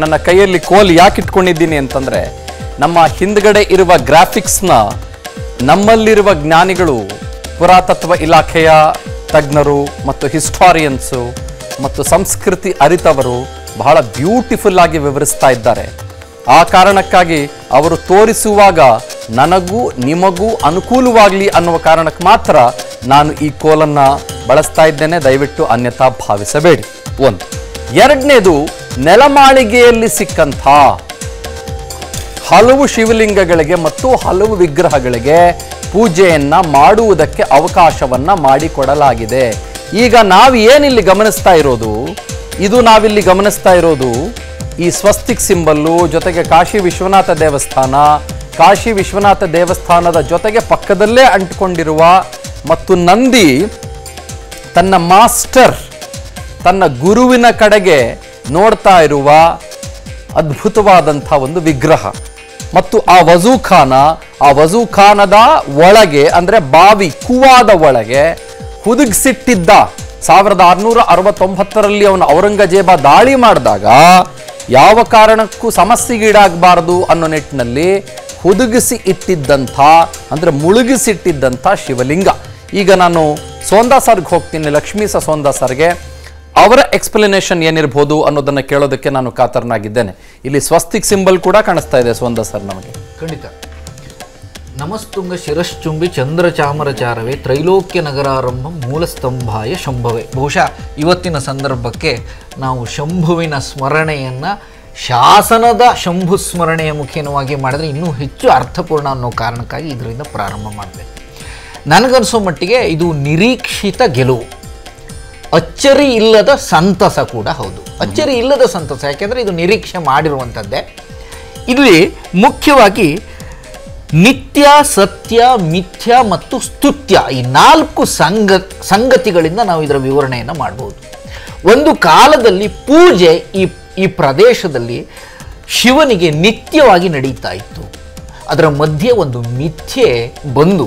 ನನ್ನ ಕೈಯಲ್ಲಿ ಕೋಲ್ ಯಾಕೆ ಇಟ್ಕೊಂಡಿದ್ದೀನಿ ಅಂತಂದ್ರೆ ನಮ್ಮ ಹಿಂದ್ಗಡೆ ಇರುವ ಗ್ರಾಫಿಕ್ಸ್ನ ನಮ್ಮಲ್ಲಿರುವ ಜ್ಞಾನಿಗಳು ಪುರಾತತ್ವ ಇಲಾಖೆಯ ತಜ್ಞರು ಮತ್ತು ಹಿಸ್ಟಾರಿಯನ್ಸು ಮತ್ತು ಸಂಸ್ಕೃತಿ ಅರಿತವರು ಬಹಳ ಬ್ಯೂಟಿಫುಲ್ ಆಗಿ ವಿವರಿಸ್ತಾ ಇದ್ದಾರೆ ಆ ಕಾರಣಕ್ಕಾಗಿ ಅವರು ತೋರಿಸುವಾಗ ನನಗೂ ನಿಮಗೂ ಅನುಕೂಲವಾಗಲಿ ಅನ್ನುವ ಕಾರಣಕ್ಕೆ ಮಾತ್ರ ನಾನು ಈ ಕೋಲನ್ನ ಬಳಸ್ತಾ ಇದ್ದೇನೆ ದಯವಿಟ್ಟು ಅನ್ಯಥಾ ಭಾವಿಸಬೇಡಿ ಒಂದು ಎರಡನೇದು ನೆಲಮಾಳಿಗೆಯಲ್ಲಿ ಸಿಕ್ಕಂಥ ಹಲವು ಶಿವಲಿಂಗಗಳಿಗೆ ಮತ್ತು ಹಲವು ವಿಗ್ರಹಗಳಿಗೆ ಪೂಜೆಯನ್ನ ಮಾಡುವುದಕ್ಕೆ ಅವಕಾಶವನ್ನ ಮಾಡಿಕೊಡಲಾಗಿದೆ ಈಗ ನಾವು ಏನಿಲ್ಲಿ ಗಮನಿಸ್ತಾ ಇರೋದು ಇದು ನಾವಿಲ್ಲಿ ಗಮನಿಸ್ತಾ ಇರೋದು ಈ ಸ್ವಸ್ತಿಕ್ ಸಿಂಬಲ್ಲು ಜೊತೆಗೆ ಕಾಶಿ ವಿಶ್ವನಾಥ ದೇವಸ್ಥಾನ ಕಾಶಿ ವಿಶ್ವನಾಥ ದೇವಸ್ಥಾನದ ಜೊತೆಗೆ ಪಕ್ಕದಲ್ಲೇ ಅಂಟಿಕೊಂಡಿರುವ ಮತ್ತು ನಂದಿ ತನ್ನ ಮಾಸ್ಟರ್ ತನ್ನ ಗುರುವಿನ ಕಡೆಗೆ ನೋಡ್ತಾ ಇರುವ ಅದ್ಭುತವಾದಂಥ ಒಂದು ವಿಗ್ರಹ ಮತ್ತು ಆ ವಜೂಖಾನ ಆ ವಜೂಖಾನದ ಒಳಗೆ ಅಂದರೆ ಬಾವಿ ಕುವಾದ ಒಳಗೆ ಹುದುಗಿಸಿಟ್ಟಿದ್ದ ಸಾವಿರದ ಆರುನೂರ ಅರವತ್ತೊಂಬತ್ತರಲ್ಲಿ ಅವನು ಔರಂಗಜೇಬ ದಾಳಿ ಮಾಡಿದಾಗ ಯಾವ ಕಾರಣಕ್ಕೂ ಸಮಸ್ಯೆಗೀಡಾಗಬಾರದು ಅನ್ನೋ ನಿಟ್ಟಿನಲ್ಲಿ ಹುದುಗಿಸಿ ಇಟ್ಟಿದ್ದಂಥ ಅಂದರೆ ಮುಳುಗಿಸಿಟ್ಟಿದ್ದಂಥ ಶಿವಲಿಂಗ ಈಗ ನಾನು ಸೋಂದಾ ಸರ್ಗೆ ಹೋಗ್ತೀನಿ ಲಕ್ಷ್ಮೀ ಸ ಸೋಂದಾ ಸರ್ಗೆ ಅವರ ಎಕ್ಸ್ಪ್ಲನೇಷನ್ ಏನಿರ್ಬೋದು ಅನ್ನೋದನ್ನ ಕೇಳೋದಕ್ಕೆ ನಾನು ಕಾತರನಾಗಿದ್ದೇನೆ ಇಲ್ಲಿ ಸ್ವಸ್ತಿಕ್ ಸಿಂಬಲ್ ಕೂಡ ಕಾಣಿಸ್ತಾ ಇದೆ ಸೋಂದಾ ಸರ್ ನಮಗೆ ಖಂಡಿತ ನಮಸ್ತುಂಗ ಶಿರಶ್ಚುಂಬಿ ಚಂದ್ರಚಾಮರಚಾರವೇ ತ್ರೈಲೋಕ್ಯ ನಗರಾರಂಭ ಮೂಲಸ್ತಂಭಾಯ ಶಂಭವೇ ಬಹುಶಃ ಇವತ್ತಿನ ಸಂದರ್ಭಕ್ಕೆ ನಾವು ಶಂಭುವಿನ ಸ್ಮರಣೆಯನ್ನು ಶಾಸನದ ಶಂಭು ಸ್ಮರಣೆಯ ಮುಖೇನವಾಗಿ ಮಾಡಿದ್ರೆ ಇನ್ನೂ ಹೆಚ್ಚು ಅರ್ಥಪೂರ್ಣ ಅನ್ನೋ ಕಾರಣಕ್ಕಾಗಿ ಇದರಿಂದ ಪ್ರಾರಂಭ ಮಾಡಬೇಕು ನನಗನ್ಸೋ ಮಟ್ಟಿಗೆ ಇದು ನಿರೀಕ್ಷಿತ ಗೆಲುವು ಅಚ್ಚರಿ ಇಲ್ಲದ ಸಂತಸ ಕೂಡ ಹೌದು ಅಚ್ಚರಿ ಇಲ್ಲದ ಸಂತಸ ಯಾಕೆಂದರೆ ಇದು ನಿರೀಕ್ಷೆ ಮಾಡಿರುವಂಥದ್ದೇ ಇಲ್ಲಿ ಮುಖ್ಯವಾಗಿ ನಿತ್ಯ ಸತ್ಯ ಮಿಥ್ಯ ಮತ್ತು ಸ್ತುತ್ಯ ಈ ನಾಲ್ಕು ಸಂಗ ಸಂಗತಿಗಳಿಂದ ನಾವು ಇದರ ವಿವರಣೆಯನ್ನು ಮಾಡ್ಬೋದು ಒಂದು ಕಾಲದಲ್ಲಿ ಪೂಜೆ ಈ ಈ ಪ್ರದೇಶದಲ್ಲಿ ಶಿವನಿಗೆ ನಿತ್ಯವಾಗಿ ನಡೀತಾ ಇತ್ತು ಅದರ ಮಧ್ಯೆ ಒಂದು ಮಿಥ್ಯೆ ಬಂದು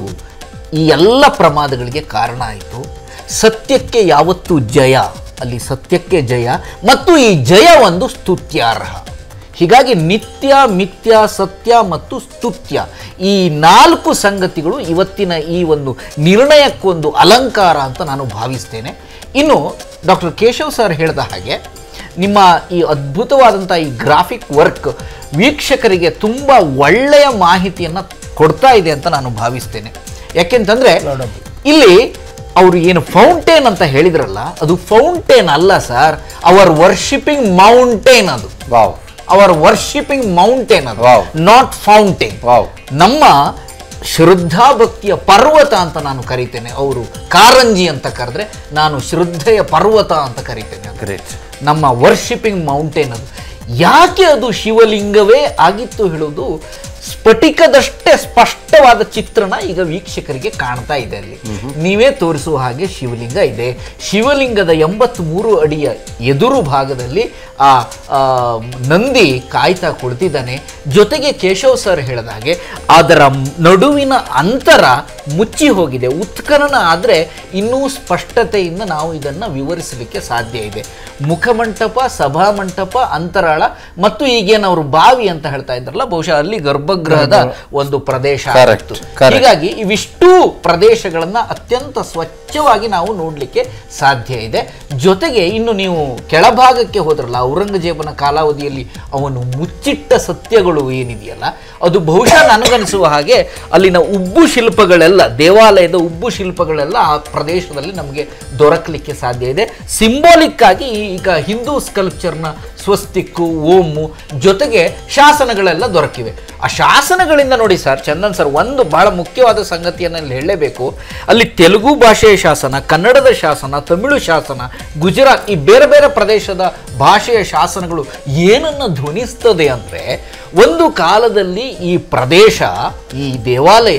ಈ ಎಲ್ಲ ಪ್ರಮಾದಗಳಿಗೆ ಕಾರಣ ಆಯಿತು ಸತ್ಯಕ್ಕೆ ಯಾವತ್ತೂ ಜಯ ಅಲ್ಲಿ ಸತ್ಯಕ್ಕೆ ಜಯ ಮತ್ತು ಈ ಜಯ ಒಂದು ಸ್ತುತ್ಯಾರ್ಹ ಹೀಗಾಗಿ ನಿತ್ಯ ಮಿಥ್ಯ ಸತ್ಯ ಮತ್ತು ಸ್ತುತ್ಯ ಈ ನಾಲ್ಕು ಸಂಗತಿಗಳು ಇವತ್ತಿನ ಈ ಒಂದು ನಿರ್ಣಯಕ್ಕೊಂದು ಅಲಂಕಾರ ಅಂತ ನಾನು ಭಾವಿಸ್ತೇನೆ ಇನ್ನು ಡಾಕ್ಟರ್ ಕೇಶವ್ ಸರ್ ಹೇಳಿದ ಹಾಗೆ ನಿಮ್ಮ ಈ ಅದ್ಭುತವಾದಂಥ ಈ ಗ್ರಾಫಿಕ್ ವರ್ಕ್ ವೀಕ್ಷಕರಿಗೆ ತುಂಬ ಒಳ್ಳೆಯ ಮಾಹಿತಿಯನ್ನು ಕೊಡ್ತಾ ಇದೆ ಅಂತ ನಾನು ಭಾವಿಸ್ತೇನೆ ಯಾಕೆಂತಂದರೆ ಇಲ್ಲಿ ಅವರು ಏನು ಫೌಂಟೇನ್ ಅಂತ ಹೇಳಿದ್ರಲ್ಲ ಅದು ಫೌಂಟೇನ್ ಅಲ್ಲ ಸರ್ ಅವರ್ ವರ್ಷಿಪಿಂಗ್ ಮೌಂಟೇನ್ ಅದು ವಾವ್ ಅವರ್ ವರ್ಷಿಪಿಂಗ್ ಮೌಂಟೇನ್ ಅದು Wow. ನಾಟ್ ಫೌಂಟೇನ್ ವಾವ್ ನಮ್ಮ ಶ್ರದ್ಧಾಭಕ್ತಿಯ ಪರ್ವತ ಅಂತ ನಾನು ಕರಿತೇನೆ ಅವರು ಕಾರಂಜಿ ಅಂತ ಕರೆದ್ರೆ ನಾನು ಶ್ರದ್ಧೆಯ ಪರ್ವತ ಅಂತ ಕರಿತೇನೆ ಅದು. ಗ್ರೇಟ್ ನಮ್ಮ ವರ್ಷಿಪಿಂಗ್ ಮೌಂಟೇನ್ ಅದು ಯಾಕೆ ಅದು ಶಿವಲಿಂಗವೇ ಆಗಿತ್ತು ಹೇಳೋದು ಸ್ಫಟಿಕದಷ್ಟೇ ಸ್ಪಷ್ಟವಾದ ಚಿತ್ರಣ ಈಗ ವೀಕ್ಷಕರಿಗೆ ಕಾಣ್ತಾ ಇದೆ ಅಲ್ಲಿ ನೀವೇ ತೋರಿಸುವ ಹಾಗೆ ಶಿವಲಿಂಗ ಇದೆ ಶಿವಲಿಂಗದ ಎಂಬತ್ಮೂರು ಅಡಿಯ ಎದುರು ಭಾಗದಲ್ಲಿ ಆ ಆ, ನಂದಿ ಕಾಯ್ತಾ ಕುಳಿತಿದ್ದಾನೆ ಜೊತೆಗೆ ಕೇಶವ್ ಸರ್ ಹೇಳಿದ ಹಾಗೆ ಅದರ ನಡುವಿನ ಅಂತರ ಮುಚ್ಚಿ ಹೋಗಿದೆ ಉತ್ಖನನ ಆದರೆ ಇನ್ನೂ ಸ್ಪಷ್ಟತೆಯಿಂದ ನಾವು ಇದನ್ನು ವಿವರಿಸಲಿಕ್ಕೆ ಸಾಧ್ಯ ಇದೆ ಮುಖಮಂಟಪ ಸಭಾಮಂಟಪ ಅಂತರಾಳ ಮತ್ತು ಈಗೇನು ಅವರು ಬಾವಿ ಅಂತ ಹೇಳ್ತಾ ಇದ್ರಲ್ಲ ಬಹುಶಃ ಅಲ್ಲಿ ಗರ್ಭಗೃಹದ ಒಂದು ಪ್ರದೇಶ Correct, ಆಗಿತ್ತು. correct. ಹೀಗಾಗಿ ಇವಿಷ್ಟೂ ಪ್ರದೇಶಗಳನ್ನ ಅತ್ಯಂತ ಸ್ವಚ್ಛವಾಗಿ ನಾವು ನೋಡಲಿಕ್ಕೆ ಸಾಧ್ಯ ಇದೆ ಜೊತೆಗೆ ಇನ್ನು ನೀವು ಕೆಳಭಾಗಕ್ಕೆ ಹೋದ್ರಲ್ಲ ಔರಂಗಜೇಬನ ಕಾಲಾವಧಿಯಲ್ಲಿ ಅವನು ಮುಚ್ಚಿಟ್ಟ ಸತ್ಯಗಳು ಏನಿದೆಯಲ್ಲ ಅದು ಬಹುಶಃ ನನಗನಿಸುವ ಹಾಗೆ ಅಲ್ಲಿನ ಉಬ್ಬು ಶಿಲ್ಪಗಳೆಲ್ಲ ದೇವಾಲಯದ ಉಬ್ಬು ಶಿಲ್ಪಗಳೆಲ್ಲ ಆ ಪ್ರದೇಶದಲ್ಲಿ ನಮಗೆ ದೊರಕಲಿಕ್ಕೆ ಸಾಧ್ಯ ಇದೆ ಸಿಂಬಾಲಿಕ್ ಆಗಿ ಈಗ ಹಿಂದೂ ಸ್ಕಲ್ಪ್ಚರ್ನ ಸ್ವಸ್ತಿಕ್ಕು ಓಮು ಜೊತೆಗೆ ಶಾಸನಗಳೆಲ್ಲ ದೊರಕಿವೆ ಆ ಶಾಸನಗಳಿಂದ ನೋಡಿ ಸರ್ ಚಂದನ್ ಸರ್ ಒಂದು ಬಹಳ ಮುಖ್ಯವಾದ ಸಂಗತಿಯನ್ನು ಇಲ್ಲಿ ಹೇಳಲೇಬೇಕು ಅಲ್ಲಿ ತೆಲುಗು ಭಾಷೆಯ ಶಾಸನ ಕನ್ನಡದ ಶಾಸನ ತಮಿಳು ಶಾಸನ ಗುಜರಾತ್ ಈ ಬೇರೆ ಬೇರೆ ಪ್ರದೇಶದ ಭಾಷೆಯ ಶಾಸನಗಳು ಏನನ್ನು ಧ್ವನಿಸ್ತದೆ ಅಂದರೆ ಒಂದು ಕಾಲದಲ್ಲಿ ಈ ಪ್ರದೇಶ ಈ ದೇವಾಲಯ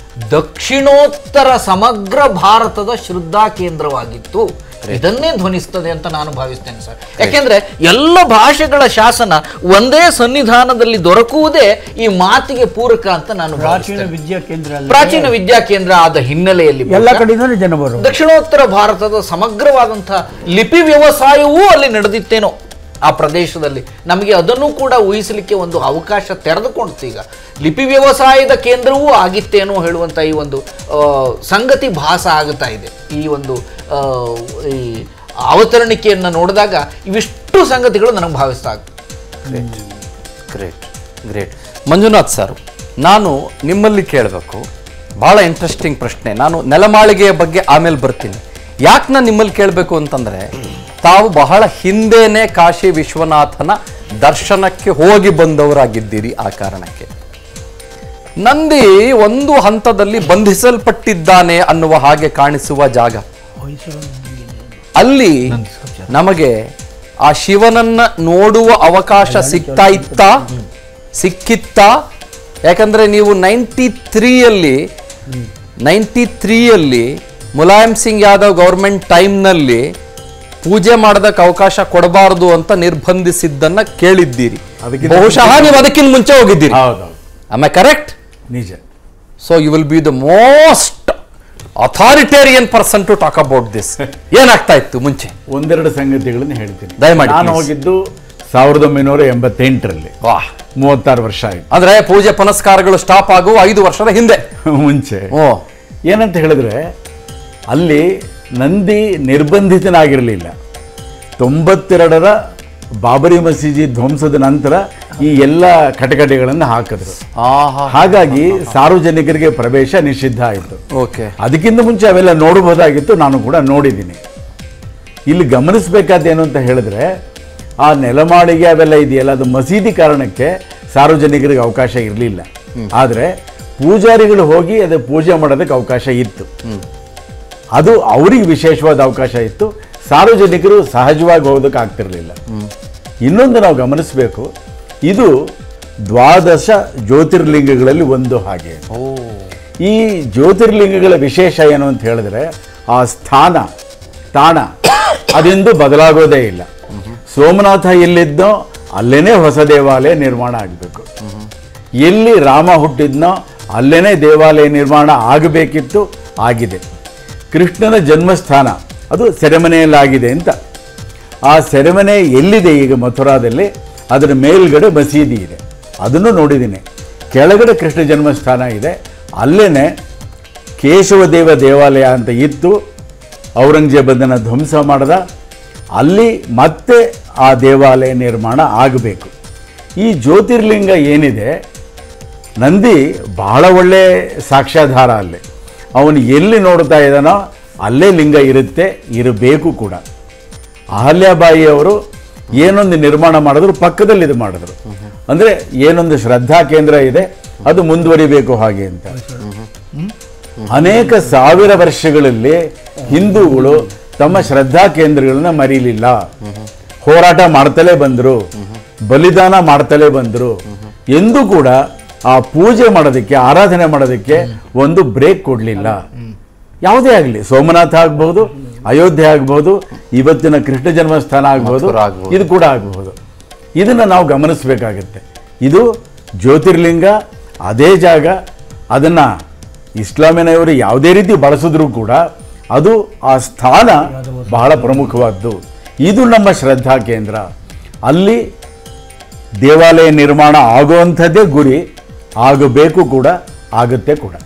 ದಕ್ಷಿಣೋತ್ತರ ಸಮಗ್ರ ಭಾರತದ ಶ್ರದ್ಧಾ ಕೇಂದ್ರವಾಗಿತ್ತು ಇದನ್ನೇ ಧ್ವನಿಸ್ತದೆ ಅಂತ ನಾನು ಭಾವಿಸ್ತೇನೆ ಸರ್ ಯಾಕೆಂದ್ರೆ ಎಲ್ಲ ಭಾಷೆಗಳ ಶಾಸನ ಒಂದೇ ಸನ್ನಿಧಾನದಲ್ಲಿ ದೊರಕುವುದೇ ಈ ಮಾತಿಗೆ ಪೂರಕ ಅಂತ ನಾನು ಪ್ರಾಚೀನ ಭಾವಿಸ್ತೇನೆ ವಿದ್ಯಾ ಕೇಂದ್ರ ಅಲ್ಲ ಪ್ರಾಚೀನ ವಿದ್ಯಾ ಕೇಂದ್ರ ಆದ ಹಿನ್ನೆಲೆಯಲ್ಲಿ ಎಲ್ಲ ಬಹುಶಃ ಕಡೆಯಿಂದಲೂ ಜನ ಬರೋದು ದಕ್ಷಿಣೋತ್ತರ ಭಾರತದ ಸಮಗ್ರವಾದಂತಹ ಲಿಪಿ ವ್ಯವಸಾಯವೂ ಅಲ್ಲಿ ನಡೆದಿತ್ತೇನೋ ಆ ಪ್ರದೇಶದಲ್ಲಿ ನಮಗೆ ಅದನ್ನು ಕೂಡ ಊಹಿಸಲಿಕ್ಕೆ ಒಂದು ಅವಕಾಶ ತೆರೆದುಕೊಳ್ತು ಈಗ ಲಿಪಿ ವ್ಯವಸಾಯದ ಕೇಂದ್ರವೂ ಆಗಿತ್ತೇನೋ ಹೇಳುವಂಥ ಈ ಒಂದು ಆ, ಸಂಗತಿ ಭಾಸ ಆಗುತ್ತಾ ಇದೆ ಈ ಒಂದು ಆ, ಈ ಅವತರಣಿಕೆಯನ್ನು ನೋಡಿದಾಗ ಇವಿಷ್ಟು ಸಂಗತಿಗಳು ನನಗೆ ಭಾವಿಸ್ತಾ ಆಗ್ತದೆ ಗ್ರೇಟ್ ಗ್ರೇಟ್ ಮಂಜುನಾಥ್ ಸರ್ ನಾನು ನಿಮ್ಮಲ್ಲಿ ಕೇಳಬೇಕು ಭಾಳ ಇಂಟ್ರೆಸ್ಟಿಂಗ್ ಪ್ರಶ್ನೆ ನಾನು ನೆಲಮಾಳಿಗೆಯ ಬಗ್ಗೆ ಆಮೇಲೆ ಬರ್ತೀನಿ ಯಾಕೆ ನಾನು ನಿಮ್ಮಲ್ಲಿ ಕೇಳಬೇಕು ಅಂತಂದ್ರೆ ತಾವು ಬಹಳ ಹಿಂದೆನೇ ಕಾಶಿ ವಿಶ್ವನಾಥನ ದರ್ಶನಕ್ಕೆ ಹೋಗಿ ಬಂದವರಾಗಿದ್ದೀರಿ ಆ ಕಾರಣಕ್ಕೆ ನಂದಿ ಒಂದು ಹಂತದಲ್ಲಿ ಬಂಧಿಸಲ್ಪಟ್ಟಿದ್ದಾನೆ ಅನ್ನುವ ಹಾಗೆ ಕಾಣಿಸುವ ಜಾಗ ಅಲ್ಲಿ ನಮಗೆ ಆ ಶಿವನನ್ನ ನೋಡುವ ಅವಕಾಶ ಸಿಗ್ತಾ ಇತ್ತಾ ಸಿಕ್ಕಿತ್ತಾ ಯಾಕಂದ್ರೆ ನೀವು ನೈಂಟಿ ತ್ರೀಯಲ್ಲಿ ನೈಂಟಿ ತ್ರೀಯಲ್ಲಿ ಮುಲಾಯಂ ಸಿಂಗ್ ಯಾದವ್ ಗೌರ್ಮೆಂಟ್ ಟೈಮ್ನಲ್ಲಿ ಪೂಜೆ ಮಾಡೋದಕ್ಕೆ ಅವಕಾಶ ಕೊಡಬಾರದು ಅಂತ ನಿರ್ಬಂಧಿಸಿದ್ದನ್ನ ಕೇಳಿದ್ದೀರಿ ಅದಕ್ಕಿಂತ ಬಹುಶಃ ನೀವು ಅದಕ್ಕಿಂತ ಮುಂಚೆ ಹೋಗಿದ್ದೀರಿ ಹೌದೌದು ಐ ಕರೆಕ್ಟ್ ನಿಜ so you will be the most authoritarian person to talk about this ಏನಾಗ್ತಾ ಇತ್ತು ಮುಂಚೆ ಒಂದೆರಡು ಸಂಗತಿಗಳನ್ನು ಹೇಳ್ತೀನಿ ದಯಮಾಡಿ, ನಾನು please. ಹೋಗಿದ್ದು ಸಾವಿರದ ಒಂಬೈನೂರ ಎಂಬತ್ತೆಂಟರಲ್ಲಿ ವಾಹ್ ಮೂವತ್ತಾರು ವರ್ಷ ಆಯ್ತು ಅಂದ್ರೆ ಪೂಜೆ ಪುನಸ್ಕಾರಗಳು ಸ್ಟಾಪ್ ಆಗುವ ಐದು ವರ್ಷದ ಹಿಂದೆ ಮುಂಚೆ ಓ ಏನಂತ ಹೇಳಿದ್ರೆ ಅಲ್ಲಿ ನಂದಿ ನಿರ್ಬಂಧಿತನಾಗಿರಲಿಲ್ಲ ತೊಂಬತ್ತೆರಡರ ಬಾಬರಿ ಮಸೀದಿ ಧ್ವಂಸದ ನಂತರ ಈ ಎಲ್ಲ ಕಟಕಟೆಗಳನ್ನು ಹಾಕಿದ್ರು ಆಹಾ ಹಾಗಾಗಿ ಸಾರ್ವಜನಿಕರಿಗೆ ಪ್ರವೇಶ ನಿಷಿದ್ಧ ಆಯಿತು ಓಕೆ ಅದಕ್ಕಿಂತ ಮುಂಚೆ ಅವೆಲ್ಲ ನೋಡಬಹುದಾಗಿತ್ತು ನಾನು ಕೂಡ ನೋಡಿದ್ದೀನಿ ಇಲ್ಲಿ ಗಮನಿಸಬೇಕಾದ್ದೇನು ಅಂತ ಹೇಳಿದ್ರೆ ಆ ನೆಲಮಾಳಿಗೆ ಅವೆಲ್ಲ ಇದೆಯಲ್ಲ ಅದು ಮಸೀದಿ ಕಾರಣಕ್ಕೆ ಸಾರ್ವಜನಿಕರಿಗೆ ಅವಕಾಶ ಇರಲಿಲ್ಲ ಆದರೆ ಪೂಜಾರಿಗಳು ಹೋಗಿ ಅದು ಪೂಜೆ ಮಾಡೋದಕ್ಕೆ ಅವಕಾಶ ಇತ್ತು ಅದು ಅವರಿಗೆ ವಿಶೇಷವಾದ ಅವಕಾಶ ಇತ್ತು ಸಾರ್ವಜನಿಕರು ಸಹಜವಾಗಿ ಹೋಗೋದಕ್ಕೆ ಆಗ್ತಿರಲಿಲ್ಲ ಇನ್ನೊಂದು ನಾವು ಗಮನಿಸಬೇಕು ಇದು ದ್ವಾದಶ ಜ್ಯೋತಿರ್ಲಿಂಗಗಳಲ್ಲಿ ಒಂದು ಹಾಗೆ ಓ ಈ ಜ್ಯೋತಿರ್ಲಿಂಗಗಳ ವಿಶೇಷ ಏನು ಅಂತ ಹೇಳಿದ್ರೆ ಆ ಸ್ಥಾನ ತಾಣ ಅದೆಂದು ಬದಲಾಗೋದೇ ಇಲ್ಲ ಸೋಮನಾಥ ಎಲ್ಲಿದ್ದೋ ಅಲ್ಲೇನೆ ಹೊಸ ದೇವಾಲಯ ನಿರ್ಮಾಣ ಆಗಬೇಕು ಎಲ್ಲಿ ರಾಮ ಹುಟ್ಟಿದ್ನೋ ಅಲ್ಲೇನೆ ದೇವಾಲಯ ನಿರ್ಮಾಣ ಆಗಬೇಕಿತ್ತು ಆಗಿದೆ ಕೃಷ್ಣನ ಜನ್ಮಸ್ಥಾನ ಅದು ಸೆರೆಮನೆಯಲ್ಲಾಗಿದೆ ಅಂತ ಆ ಸೆರೆಮನೆ ಎಲ್ಲಿದೆ ಈಗ ಮಥುರಾದಲ್ಲಿ ಅದರ ಮೇಲ್ಗಡೆ ಮಸೀದಿ ಇದೆ ಅದನ್ನು ನೋಡಿದ್ದೀನಿ ಕೆಳಗಡೆ ಕೃಷ್ಣ ಜನ್ಮಸ್ಥಾನ ಇದೆ ಅಲ್ಲೇನೆ ಕೇಶವದೇವ ದೇವಾಲಯ ಅಂತ ಇತ್ತು ಔರಂಗಜೇಬ್ ಅದನ್ನು ಧ್ವಂಸ ಮಾಡ್ದ ಅಲ್ಲಿ ಮತ್ತೆ ಆ ದೇವಾಲಯ ನಿರ್ಮಾಣ ಆಗಬೇಕು ಈ ಜ್ಯೋತಿರ್ಲಿಂಗ ಏನಿದೆ ನಂದಿ ಬಹಳ ಒಳ್ಳೆ ಸಾಕ್ಷ್ಯಾಧಾರ ಅಲ್ಲಿ ಅವನು ಎಲ್ಲಿ ನೋಡ್ತಾ ಇದ್ದಾನೋ ಅಲ್ಲೇ ಲಿಂಗ ಇರುತ್ತೆ ಇರಬೇಕು ಕೂಡ ಅಹಲ್ಯಾಬಾಯಿ ಅವರು ಏನೊಂದು ನಿರ್ಮಾಣ ಮಾಡಿದ್ರು ಪಕ್ಕದಲ್ಲಿ ಇದು ಮಾಡಿದ್ರು ಅಂದ್ರೆ ಏನೊಂದು ಶ್ರದ್ಧಾ ಕೇಂದ್ರ ಇದೆ ಅದು ಮುಂದುವರಿಬೇಕು ಹಾಗೆ ಅಂತ ಅನೇಕ ಸಾವಿರ ವರ್ಷಗಳಲ್ಲಿ ಹಿಂದೂಗಳು ತಮ್ಮ ಶ್ರದ್ಧಾ ಕೇಂದ್ರಗಳನ್ನ ಮರೀಲಿಲ್ಲ ಹೋರಾಟ ಮಾಡ್ತಲೇ ಬಂದರು ಬಲಿದಾನ ಮಾಡ್ತಲೇ ಬಂದರು ಎಂದೂ ಕೂಡ ಆ ಪೂಜೆ ಮಾಡೋದಕ್ಕೆ ಆರಾಧನೆ ಮಾಡೋದಕ್ಕೆ ಒಂದು ಬ್ರೇಕ್ ಕೊಡಲಿಲ್ಲ ಯಾವುದೇ ಆಗಲಿ ಸೋಮನಾಥ ಆಗ್ಬಹುದು ಅಯೋಧ್ಯೆ ಆಗ್ಬಹುದು ಇವತ್ತಿನ ಕೃಷ್ಣ ಜನ್ಮಸ್ಥಾನ ಆಗ್ಬಹುದು ಮಥುರಾ ಆಗ್ಬೋದು. ಇದು ಕೂಡ ಆಗಬಹುದು ಇದನ್ನ ನಾವು ಗಮನಿಸಬೇಕಾಗತ್ತೆ ಇದು ಜ್ಯೋತಿರ್ಲಿಂಗ ಅದೇ ಜಾಗ ಅದನ್ನ ಇಸ್ಲಾಮಿನವರು ಯಾವುದೇ ರೀತಿ ಬಳಸಿದ್ರು ಕೂಡ ಅದು ಆ ಸ್ಥಾನ ಬಹಳ ಪ್ರಮುಖವಾದ್ದು ಇದು ನಮ್ಮ ಶ್ರದ್ಧಾ ಕೇಂದ್ರ ಅಲ್ಲಿ ದೇವಾಲಯ ನಿರ್ಮಾಣ ಆಗುವಂಥದ್ದೇ ಗುರಿ ಆಗಬೇಕು ಕೂಡ ಆಗುತ್ತೆ ಕೂಡ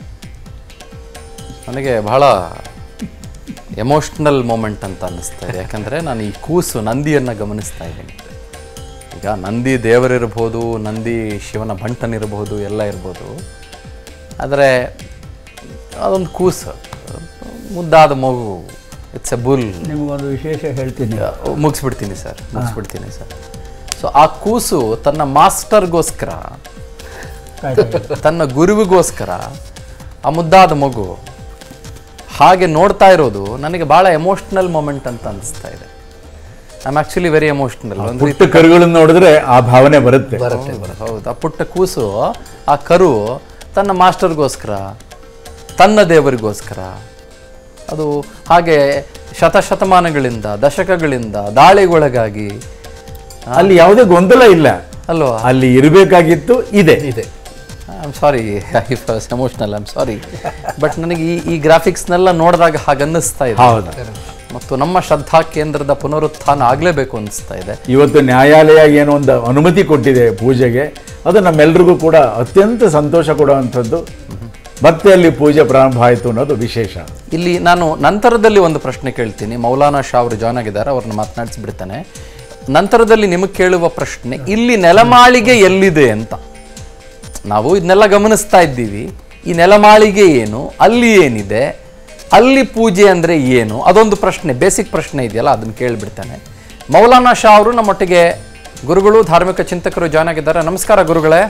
ನನಗೆ ಬಹಳ ಎಮೋಷ್ನಲ್ ಮೂಮೆಂಟ್ ಅಂತ ಅನ್ನಿಸ್ತಾ ಇದೆ ಯಾಕಂದರೆ ನಾನು ಈ ಕೂಸು ನಂದಿಯನ್ನು ಗಮನಿಸ್ತಾ ಇದ್ದೀನಿ ಈಗ ನಂದಿ ದೇವರಿರ್ಬೋದು ನಂದಿ ಶಿವನ ಬಂಟನಿರ್ಬೋದು ಎಲ್ಲ ಇರ್ಬೋದು ಆದರೆ ಅದೊಂದು ಕೂಸು ಮುದ್ದಾದ ಮಗು ಇಟ್ಸ್ ಎ ಬುಲ್ ನಿಮಗೊಂದು ವಿಶೇಷ ಹೇಳ್ತೀನಿ ಮುಗಿಸ್ಬಿಡ್ತೀನಿ ಸರ್ ಮುಗಿಸ್ಬಿಡ್ತೀನಿ ಸರ್ ಸೊ ಆ ಕೂಸು ತನ್ನ ಮಾಸ್ಟರ್ಗೋಸ್ಕರ ಕಾಯ್ತಾ ಇದೆ. ತನ್ನ ಗುರುವಿಗೋಸ್ಕರ ಆ ಮುದ್ದಾದ ಮಗು ಹಾಗೆ ನೋಡ್ತಾ ಇರೋದು ನನಗೆ ಬಹಳ ಎಮೋಷ್ನಲ್ ಮೊಮೆಂಟ್ ಅಂತ ಅನಿಸ್ತಾ ಇದೆ I am actually very emotional ಒಂದು ಪುಟ್ಟ ಕರುಗಳನ್ನು ನೋಡಿದ್ರೆ ಆ ಭಾವನೆ ಬರುತ್ತೆ ಹೌದು ಆ ಪುಟ್ಟ ಕೂಸು ಆ ಕರು ತನ್ನ ಮಾಸ್ಟರ್ಗೋಸ್ಕರ ತನ್ನ ದೇವರಿಗೋಸ್ಕರ ಅದು ಹಾಗೆ ಶತಶತಮಾನಗಳಿಂದ ದಶಕಗಳಿಂದ ದಾಳಿಗೊಳಗಾಗಿ ಅಲ್ಲಿ ಯಾವುದೇ ಗೊಂದಲ ಇಲ್ಲ ಅಲ್ವಾ ಅಲ್ಲಿ ಇರಬೇಕಾಗಿತ್ತು ಇದೆ ಇದೆ I am sorry if emotional I am sorry but ನನಗೆ ಈ ಈ ಗ್ರಾಫಿಕ್ಸ್ನೆಲ್ಲ ನೋಡಿದಾಗ ಹಾಗೆ ಅನ್ನಿಸ್ತಾ ಇದೆ ಹೌದು ಮತ್ತು ನಮ್ಮ ಶ್ರದ್ಧಾ ಕೇಂದ್ರದ ಪುನರುತ್ಥಾನ ಆಗಲೇಬೇಕು ಅನಿಸ್ತಾ ಇದೆ ಇವತ್ತು ನ್ಯಾಯಾಲಯ ಏನೋ ಒಂದು ಅನುಮತಿ ಕೊಟ್ಟಿದೆ ಪೂಜೆಗೆ ಅದು ನಮ್ಮೆಲ್ರಿಗೂ ಕೂಡ ಅತ್ಯಂತ ಸಂತೋಷ ಕೊಡುವಂಥದ್ದು ಮತ್ತೆ ಅಲ್ಲಿ ಪೂಜೆ ಪ್ರಾರಂಭ ಆಯಿತು ಅನ್ನೋದು ವಿಶೇಷ ಇಲ್ಲಿ ನಾನು ನಂತರದಲ್ಲಿ ಒಂದು ಪ್ರಶ್ನೆ ಕೇಳ್ತೀನಿ ಮೌಲಾನಾ ಶಾ ಅವರು ಜಾಯ್ನ್ ಆಗಿದ್ದಾರೆ ಅವ್ರನ್ನ ಮಾತನಾಡಿಸ್ಬಿಡ್ತಾನೆ ನಂತರದಲ್ಲಿ ನಿಮಗೆ ಕೇಳುವ ಪ್ರಶ್ನೆ ಇಲ್ಲಿ ನೆಲಮಾಳಿಗೆ ಎಲ್ಲಿದೆ ಅಂತ ನಾವು ಇದನ್ನೆಲ್ಲ ಗಮನಿಸ್ತಾ ಇದ್ದೀವಿ ಈ ನೆಲಮಾಳಿಗೆ ಏನು ಅಲ್ಲಿ ಏನಿದೆ ಅಲ್ಲಿ ಪೂಜೆ ಅಂದರೆ ಏನು ಅದೊಂದು ಪ್ರಶ್ನೆ ಬೇಸಿಕ್ ಪ್ರಶ್ನೆ ಇದೆಯಲ್ಲ ಅದನ್ನು ಕೇಳಿಬಿಡ್ತಾನೆ ಮೌಲಾನಾ ಶಾ ಅವರು ನಮ್ಮೊಟ್ಟಿಗೆ ಗುರುಗಳು ಧಾರ್ಮಿಕ ಚಿಂತಕರು ಜಾಯ್ನ್ ಆಗಿದ್ದಾರೆ ನಮಸ್ಕಾರ ಗುರುಗಳೇ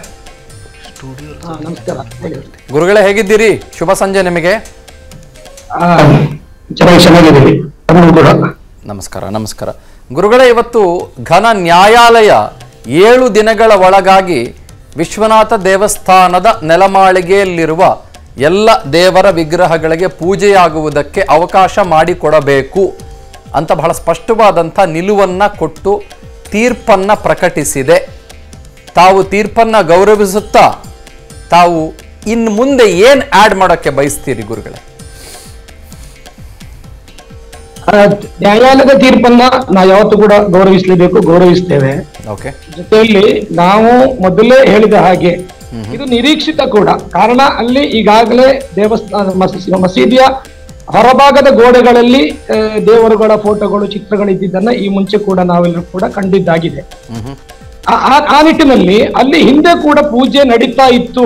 ಗುರುಗಳೇ ಹೇಗಿದ್ದೀರಿ ಶುಭ ಸಂಜೆ ನಿಮಗೆ ಆ, ಚೆನ್ನಾಗಿ ಚೆನ್ನಾಗಿದ್ದೀವಿ ತಮಗೂ ಕೂಡ ನಮಸ್ಕಾರ ನಮಸ್ಕಾರ ಗುರುಗಳೇ ಇವತ್ತು ಘನ ನ್ಯಾಯಾಲಯ ಏಳು ದಿನಗಳ ಒಳಗಾಗಿ ವಿಶ್ವನಾಥ ದೇವಸ್ಥಾನದ ನೆಲಮಾಳಿಗೆಯಲ್ಲಿರುವ ಎಲ್ಲ ದೇವರ ವಿಗ್ರಹಗಳಿಗೆ ಪೂಜೆಯಾಗುವುದಕ್ಕೆ ಅವಕಾಶ ಮಾಡಿಕೊಡಬೇಕು ಅಂತ ಬಹಳ ಸ್ಪಷ್ಟವಾದಂಥ ನಿಲುವನ್ನು ಕೊಟ್ಟು ತೀರ್ಪನ್ನು ಪ್ರಕಟಿಸಿದೆ ತಾವು ತೀರ್ಪನ್ನು ಗೌರವಿಸುತ್ತಾ ತಾವು ಇನ್ನು ಮುಂದೆ ಏನು ಆ್ಯಡ್ ಮಾಡೋಕ್ಕೆ ಬಯಸ್ತೀರಿ ಗುರುಗಳೇ ಆ, ನ್ಯಾಯಾಲಯದ ತೀರ್ಪನ್ನ ನಾವು ಯಾವತ್ತೂ ಕೂಡ ಗೌರವಿಸಲೇಬೇಕು ಗೌರವಿಸ್ತೇವೆ ಓಕೆ ಜೊತೆಯಲ್ಲಿ ನಾವು ಮೊದಲೇ ಹೇಳಿದ ಹಾಗೆ ಇದು ನಿರೀಕ್ಷಿತ ಕೂಡ ಕಾರಣ ಅಲ್ಲಿ ಈಗಾಗಲೇ ದೇವಸ್ಥಾನ ಮಸ- ಮಸೀದಿಯ ಹೊರಭಾಗದ ಗೋಡೆಗಳಲ್ಲಿ ಆ, ದೇವರುಗಳ ಫೋಟೋಗಳು ಚಿತ್ರಗಳು ಇದ್ದಿದ್ದನ್ನ ಈ ಮುಂಚೆ ಕೂಡ ನಾವೆಲ್ಲರೂ ಕೂಡ ಕಂಡಿದ್ದಾಗಿದೆ ಆ- ಆ- ಆ ನಿಟ್ಟಿನಲ್ಲಿ ಅಲ್ಲಿ ಹಿಂದೆ ಕೂಡ ಪೂಜೆ ನಡೀತಾ ಇತ್ತು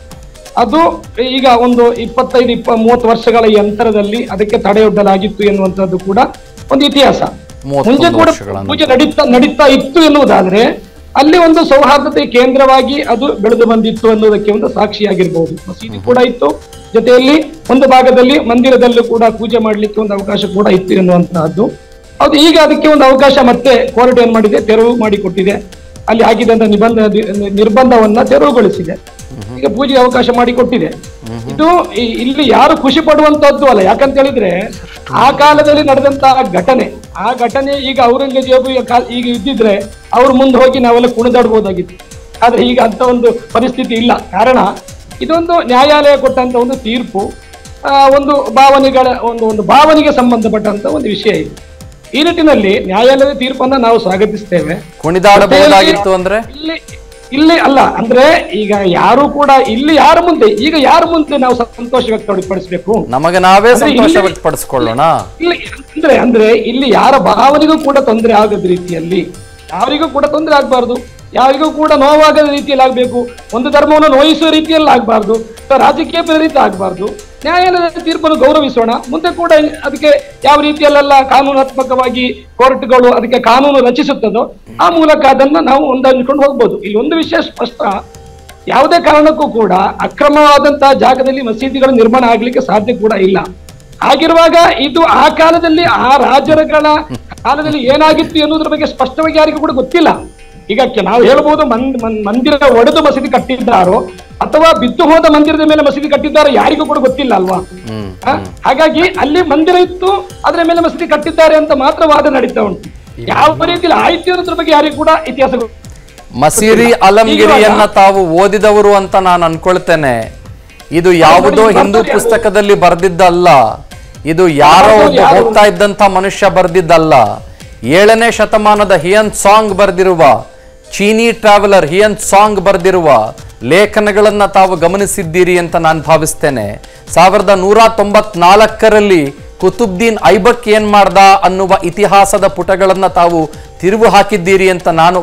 ಅದು ಈಗ ಒಂದು ಇಪ್ಪತ್ತೈದು ಇಪ್ಪ ಮೂವತ್ತು ವರ್ಷಗಳ ಈ ಅಂತರದಲ್ಲಿ ಅದಕ್ಕೆ ತಡೆಯೊಡ್ಡಲಾಗಿತ್ತು ಎನ್ನುವಂಥದ್ದು ಕೂಡ ಒಂದು ಇತಿಹಾಸ ಮೂವತ್ತೊಂದು ಮುಂಚೆ ಕೂಡ ವರ್ಷಗಳ ನಂತರ. ಪೂಜೆ ನಡೀತಾ ನಡೀತಾ ಇತ್ತು ಎನ್ನುವುದಾದ್ರೆ ಅಲ್ಲಿ ಒಂದು ಸೌಹಾರ್ದತೆ ಕೇಂದ್ರವಾಗಿ ಅದು ಬೆಳೆದು ಬಂದಿತ್ತು ಅನ್ನೋದಕ್ಕೆ ಒಂದು ಸಾಕ್ಷಿಯಾಗಿರ್ಬಹುದು ಮಸೀದಿ ಕೂಡ ಇತ್ತು ಜೊತೆಯಲ್ಲಿ ಒಂದು ಭಾಗದಲ್ಲಿ ಮಂದಿರದಲ್ಲೂ ಕೂಡ ಪೂಜೆ ಮಾಡ್ಲಿಕ್ಕೆ ಒಂದು ಅವಕಾಶ ಕೂಡ ಇತ್ತು ಎನ್ನುವಂತಹದ್ದು ಹೌದು ಈಗ ಅದಕ್ಕೆ ಒಂದು ಅವಕಾಶ ಮತ್ತೆ ಕೋರ್ಟ್ ಏನ್ ಮಾಡಿದೆ ತೆರವು ಮಾಡಿಕೊಟ್ಟಿದೆ ಅಲ್ಲಿ ಹಾಕಿದಂತ ನಿಬಂಧ ನಿರ್ಬಂಧವನ್ನ ತೆರವುಗೊಳಿಸಿದೆ ಈಗ ಪೂಜೆಗೆ ಅವಕಾಶ ಮಾಡಿಕೊಟ್ಟಿದೆ ಇದು ಈ- ಇಲ್ಲಿ ಯಾರು ಖುಷಿ ಪಡುವಂತದ್ದು ಅಲ್ಲ ಯಾಕಂತ ಹೇಳಿದ್ರೆ ಆ ಕಾಲದಲ್ಲಿ ನಡೆದಂತಹ ಘಟನೆ ಆ ಘಟನೆ ಈಗ ಔರಂಗಜೇಬು ಈಗ ಕಾ- ಈಗ ಇದ್ದಿದ್ರೆ ಅವ್ರು ಮುಂದೆ ಹೋಗಿ ನಾವೆಲ್ಲ ಕುಣಿದಾಡ್ಬೋದಾಗಿತ್ತು ಆದ್ರೆ ಈಗ ಅಂತ ಒಂದು ಪರಿಸ್ಥಿತಿ ಇಲ್ಲ ಕಾರಣ ಇದೊಂದು ನ್ಯಾಯಾಲಯ ಕೊಟ್ಟಂತ ಒಂದು ತೀರ್ಪು ಆ, ಒಂದು ಭಾವನೆಗಳ ಒಂದು ಒಂದು ಭಾವನೆಗೆ ಸಂಬಂಧಪಟ್ಟಂತ ಒಂದು ವಿಷಯ ಇದು ಈ ನಿಟ್ಟಿನಲ್ಲಿ ನ್ಯಾಯಾಲಯದ ತೀರ್ಪನ್ನ ನಾವು ಸ್ವಾಗತಿಸ್ತೇವೆ ಕುಣಿದಾಡಬಹುದಾಗಿತ್ತು ಅಂದ್ರೆ ಇಲ್ಲಿ ಇಲ್ಲಿ ಅಲ್ಲ ಅಂದ್ರೆ ಈಗ ಯಾರು ಕೂಡ ಇಲ್ಲಿ ಯಾರ ಮುಂದೆ ಈಗ ಯಾರ ಮುಂದೆ ನಾವು ಸಂತೋಷ ವ್ಯಕ್ತಪಡಿಸಬೇಕು ನಮಗೆ ನಾವೇ ಅಂದ್ರೆ ಸಂತೋಷ ಇಲ್ಲಿ- ವ್ಯಕ್ತಪಡಿಸ್ಕೊಳ್ಳೋಣ ಇಲ್ಲಿ ಅಂದ್ರೆ ಅಂದ್ರೆ ಇಲ್ಲಿ ಯಾರ ಭಾವನೆಗೂ ಕೂಡ ತೊಂದರೆ ಆಗದ ರೀತಿಯಲ್ಲಿ ಯಾರಿಗೂ ಕೂಡ ತೊಂದರೆ ಆಗ್ಬಾರ್ದು ಯಾರಿಗೂ ಕೂಡ ನೋವಾಗದ ರೀತಿಯಲ್ಲಿ ಆಗ್ಬೇಕು ಒಂದು ಧರ್ಮವನ್ನು ನೋಯಿಸುವ ರೀತಿಯಲ್ಲಿ ಆಗ್ಬಾರ್ದು ಅಥವಾ ರಾಜಕೀಯ ಪ್ರೇರಿತ ಆಗ್ಬಾರ್ದು ನ್ಯಾಯಾಲಯದ ತೀರ್ಪನ್ನು ಗೌರವಿಸೋಣ ಮುಂದೆ ಕೂಡ ಅದಕ್ಕೆ ಯಾವ ರೀತಿಯಲ್ಲೆಲ್ಲ ಕಾನೂನಾತ್ಮಕವಾಗಿ ಕೋರ್ಟ್ಗಳು ಅದಕ್ಕೆ ಕಾನೂನು ರಚಿಸುತ್ತದೋ ಆ ಮೂಲಕ ಅದನ್ನ ನಾವು ಹೊಂದಾಣಿಕೊಂಡು ಹೋಗ್ಬೋದು ಇಲ್ಲಿ ಒಂದು ವಿಷಯ ಸ್ಪಷ್ಟ ಯಾವುದೇ ಕಾರಣಕ್ಕೂ ಕೂಡ ಅಕ್ರಮವಾದಂತಹ ಜಾಗದಲ್ಲಿ ಮಸೀದಿಗಳು ನಿರ್ಮಾಣ ಆಗ್ಲಿಕ್ಕೆ ಸಾಧ್ಯ ಕೂಡ ಇಲ್ಲ ಹಾಗಿರುವಾಗ ಇದು ಆ ಕಾಲದಲ್ಲಿ ಆ ರಾಜರುಗಳ ಕಾಲದಲ್ಲಿ ಏನಾಗಿತ್ತು ಎನ್ನುವುದ್ರ ಬಗ್ಗೆ ಸ್ಪಷ್ಟವಾಗಿ ಯಾರಿಗೂ ಕೂಡ ಗೊತ್ತಿಲ್ಲ ಈಗ ಕೆ- ನಾವು ಹೇಳ್ಬೋದು ಮನ್- ಮನ್- ಮಂದಿರ ಒಡೆದು ಮಸೀದಿ ಕಟ್ಟಿದ್ದಾರೋ ಅಥವಾ ಬಿದ್ದು ಹೋದ ಮಂದಿರದ ಮೇಲೆ ಮಸೀದಿ ಕಟ್ಟಿದ್ದಾರೋ ಯಾರಿಗೂ ಕೂಡ ಗೊತ್ತಿಲ್ಲ ಅಲ್ವಾ ಆ? ಹಾಗಾಗಿ ಅಲ್ಲಿ ಮಂದಿರ ಇತ್ತು ಅದರ ಮೇಲೆ ಮಸೀದಿ ಕಟ್ಟಿದ್ದಾರೆ ಅಂತ ಮಾತ್ರ ವಾದ ನಡೀತಾ ಉಂಟು ಯಾವ ರೀತಿಯಲ್ಲಿ ಆಯ್ತು ಅನ್ನೋದ್ರ ಬಗ್ಗೆ ಯಾರಿಗೂ ಕೂಡ ಇತಿಹಾಸ ಗೊ- ಮಸೀರಿ ಅಲಂಗಿರಿಯನ್ನ ತಾವು ಓದಿದವರು ಅಂತ ನಾನು ಅನ್ಕೊಳ್ತೇನೆ ಇದು ಯಾವುದೋ ಹಿಂದೂ ಪುಸ್ತಕದಲ್ಲಿ ಬರೆದಿದ್ದಲ್ಲ ಇದು ಯಾರೋ ಒಬ್ಬ ಹೋಗ್ತಾ ಇದ್ದಂತ ಮನುಷ್ಯ ಬರೆದಿದ್ದಲ್ಲ ಏಳನೇ ಶತಮಾನದ ಹಿಯನ್ ಸಾಂಗ್ ಬರೆದಿರುವ ಚೀನಿ ಟ್ರಾವೆಲರ್ ಹಿಯನ್ ಸಾಂಗ್ ಬರೆದಿರುವ ಲೇಖನಗಳನ್ನ ತಾವು ಗಮನಿಸಿದ್ದೀರಿ ಅಂತ ನಾನು ಭಾವಿಸ್ತೇನೆ ಸಾವಿರದ ನೂರ ತೊಂಬತ್ನಾಲ್ಕರಲ್ಲಿ ಕುತುಬ್ದೀನ್ ಐಬಕ್ ಏನ್ ಮಾಡ್ದ ಅನ್ನುವ ಇತಿಹಾಸದ ಪುಟಗಳನ್ನ ತಾವು ತಿರುವು ಹಾಕಿದ್ದೀರಿ ಅಂತ ನಾನು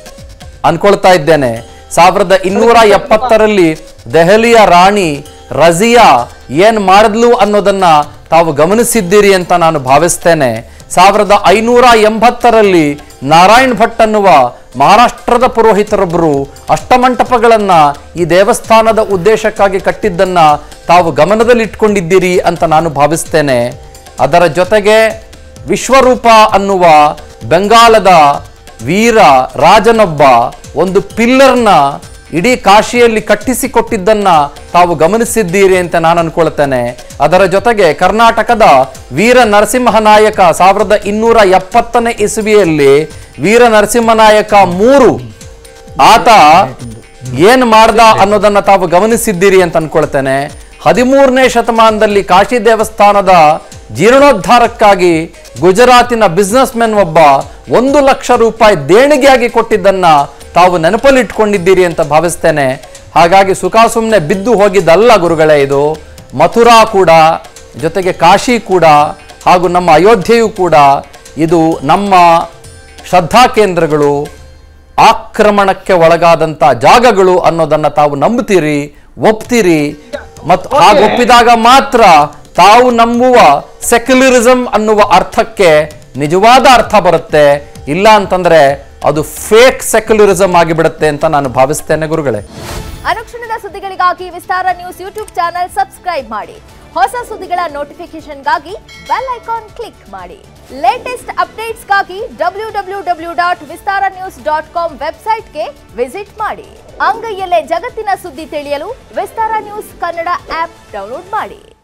ಅನ್ಕೊಳ್ತಾ ಇದ್ದೇನೆ ಸಾವಿರದ ಇನ್ನೂರ ಎಪ್ಪತ್ತರಲ್ಲಿ ದೆಹಲಿಯ ರಾಣಿ ರಜಿಯಾ ಏನ್ ಮಾಡಿದ್ಲು ಅನ್ನೋದನ್ನ ತಾವು ಗಮನಿಸಿದ್ದೀರಿ ಅಂತ ನಾನು ಭಾವಿಸ್ತೇನೆ ಸಾವಿರದ ಐನೂರ ಎಂಬತ್ತರಲ್ಲಿ ನಾರಾಯಣ್ ಭಟ್ ಅನ್ನುವ ಮಹಾರಾಷ್ಟ್ರದ ಪುರೋಹಿತರೊಬ್ಬರು ಅಷ್ಟಮಂಟಪಗಳನ್ನ ಈ ದೇವಸ್ಥಾನದ ಉದ್ದೇಶಕ್ಕಾಗಿ ಕಟ್ಟಿದ್ದನ್ನ ತಾವು ಗಮನದಲ್ಲಿಟ್ಕೊಂಡಿದ್ದೀರಿ ಅಂತ ನಾನು ಭಾವಿಸ್ತೇನೆ ಅದರ ಜೊತೆಗೆ ವಿಶ್ವರೂಪ ಅನ್ನುವ ಬೆಂಗಾಲದ ವೀರ ರಾಜನೊಬ್ಬ ಒಂದು ಪಿಲ್ಲರ್ನ ಇಡೀ ಕಾಶಿಯಲ್ಲಿ ಕಟ್ಟಿಸಿಕೊಟ್ಟಿದ್ದನ್ನ ತಾವು ಗಮನಿಸಿದ್ದೀರಿ ಅಂತ ನಾನು ಅನ್ಕೊಳ್ತೇನೆ ಅದರ ಜೊತೆಗೆ ಕರ್ನಾಟಕದ ವೀರ ನರಸಿಂಹನಾಯಕ ಸಾವಿರದ ಇನ್ನೂರ ಎಪ್ಪತ್ತನೇ ಇಸುವಿಯಲ್ಲಿ ವೀರ ನರಸಿಂಹನಾಯಕ ಮೂರು ಆತ ಏನ್ ಮಾಡ್ದ ಅನ್ನೋದನ್ನ ತಾವು ಗಮನಿಸಿದ್ದೀರಿ ಅಂತ ಅನ್ಕೊಳ್ತೇನೆ ಹದಿಮೂರನೇ ಶತಮಾನದಲ್ಲಿ ಕಾಶಿ ದೇವಸ್ಥಾನದ ಜೀರ್ಣೋದ್ಧಾರಕ್ಕಾಗಿ ಗುಜರಾತಿನ ಬಿಸ್ನೆಸ್ ಮೆನ್ ಒಬ್ಬ ಒಂದು ಲಕ್ಷ ರೂಪಾಯಿ ದೇಣಿಗೆಯಾಗಿ ಕೊಟ್ಟಿದ್ದನ್ನ ತಾವು ನೆನಪಲ್ಲಿಟ್ಕೊಂಡಿದ್ದೀರಿ ಅಂತ ಭಾವಿಸ್ತೇನೆ ಹಾಗಾಗಿ ಸುಖ ಸುಮ್ಮನೆ ಬಿದ್ದು ಹೋಗಿದ್ದಲ್ಲ ಗುರುಗಳೇ ಇದು ಮಥುರಾ ಕೂಡ ಜೊತೆಗೆ ಕಾಶಿ ಕೂಡ ಹಾಗೂ ನಮ್ಮ ಅಯೋಧ್ಯೆಯೂ ಕೂಡ ಇದು ನಮ್ಮ ಶ್ರದ್ಧಾ ಕೇಂದ್ರಗಳು ಆಕ್ರಮಣಕ್ಕೆ ಒಳಗಾದಂಥ ಜಾಗಗಳು ಅನ್ನೋದನ್ನ ತಾವು ನಂಬುತ್ತೀರಿ ಒಪ್ತೀರಿ ಮತ್ತು ಹಾಗೆ ಒಪ್ಪಿದಾಗ ಮಾತ್ರ ತಾವು ನಂಬುವ ಸೆಕ್ಯುಲರಿಸಂ ಅನ್ನುವ ಅರ್ಥಕ್ಕೆ ನಿಜವಾದ ಅರ್ಥ ಬರುತ್ತೆ ಇಲ್ಲ ಅಂತಂದ್ರೆ ಅದು ಫೇಕ್ ಸೆಕ್ಯುಲರಿಸಂ ಆಗಿಬಿಡುತ್ತೆ ಅಂತ ನಾನು ಭಾವಿಸ್ತೇನೆ ಗುರುಗಳೇ ಅನುಕ್ಷಣದ ಸುದ್ದಿಗಳಿಗಾಗಿ Vistara news YouTube channel subscribe ಮಾಡಿ ಹೊಸ ಸುದ್ದಿಗಳ ನೋಟಿಫಿಕೇಶನ್ಗಾಗಿ ಬೆಲ್ ಐಕಾನ್ ಕ್ಲಿಕ್ ಮಾಡಿ ಲೇಟೆಸ್ಟ್ ಅಪ್ಡೇಟ್ಸ್ಗಾಗಿ W W W dot Vistara news dot com ವೆಬ್ಸೈಟ್ಗೆ ವಿಸಿಟ್ ಮಾಡಿ ಅಂಗೈಯಲ್ಲೇ ಜಗತ್ತಿನ ಸುದ್ದಿ ತಿಳಿಯಲು Vistara news Kannada app download ಮಾಡಿ